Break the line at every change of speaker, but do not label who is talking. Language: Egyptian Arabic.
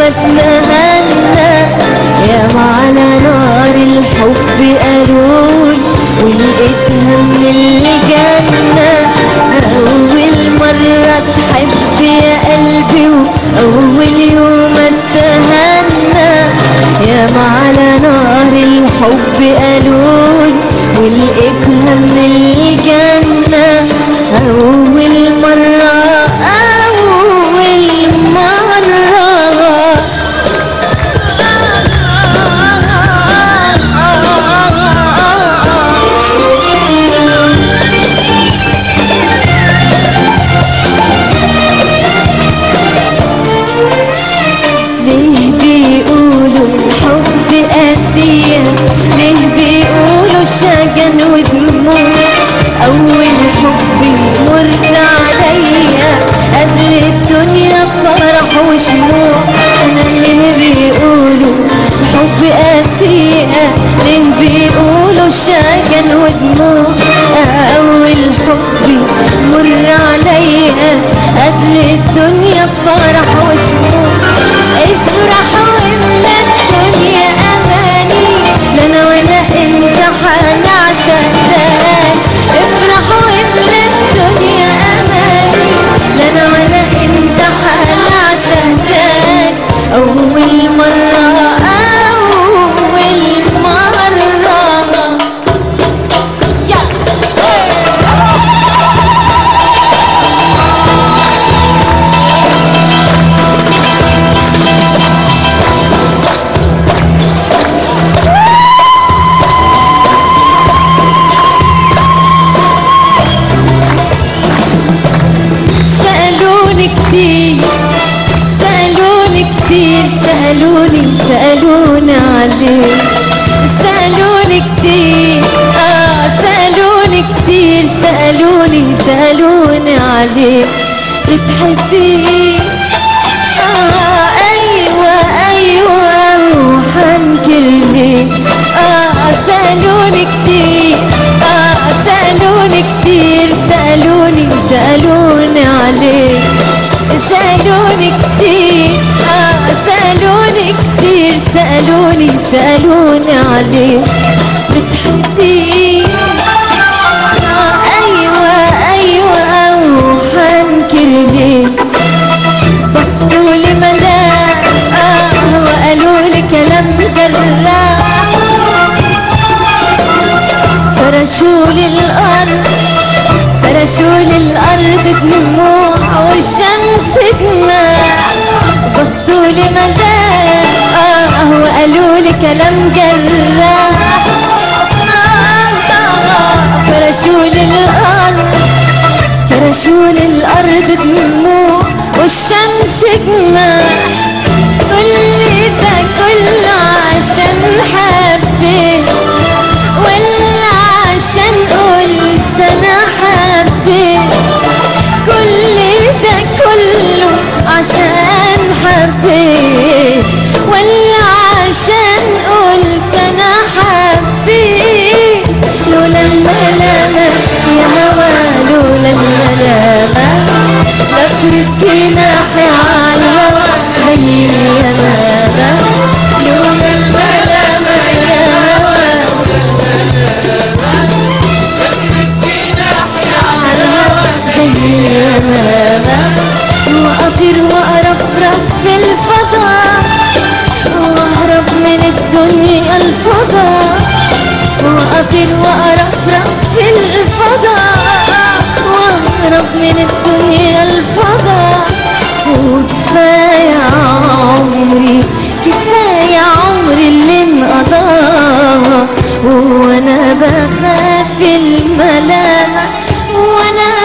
اتهنى يا على نار الحب قالول ولقيتها من الجنة أول مرة تحب يا قلبي وأول يوم اتهنى يا على نار الحب قالول ولقيتها من الجنة أول مرة أول مرة ليه بيقولوا الحب قاسية ليه بيقولوا شجن ودموع أول حب يمر عليا قبل الدنيا فرح وشموع أنا ليه بيقولوا الحب قاسية ليه بيقولوا شجن ودموع أول حب يمر عليا قبل الدنيا فرح وشموع افرح واملى الدنيا اماني لا انا ولا انت هنعشق تاني افرح واملى الدنيا اماني لا انا ولا انت هنعشق تاني اول مره اول مره يا سألوني كتير سألوني كتير سألوني سألوني عليك سألوني كتير آه سألوني كتير سألوني سألوني عليك بتحبيه آه أيوة أيوة وحنكر ليه آه سألوني كتير آه سألوني كتير سألوني سألوني عليك سألوني كتير آه سألوني كتير سألوني سألوني عليك بتحبيه آه أيوة أيوة وحنكر ليه بصوا لي ملاك آه وقالوا لي كلام جراح فرشوا لي الأرض فرشوا لي الأرض دموع والشمس دماع بصوا لي ملاك آه وقالوا لي كلام جراح آه آه فرشوا لي الأرض فرشوا للأرض دموع والشمس جماع كل ده كله عشان حبيت ولا عشان قلت أنا حبيت كل ده كله عشان حبيت ولا عشان قلت أنا حبيت لولا الملامة يا هوا لولا الملامة لفرت جناحي على الهوا زي اليمامة لولا الملامة يا هوا على الهوا زي اليمامة وأطير وأرفرف في الفضاء واهرب من الدنيا الفضاء واطير وارفرف في الفضاء واهرب من الدنيا الفضاء وكفايه عمري كفايه عمري اللي انقضى وانا بخاف الملامه وانا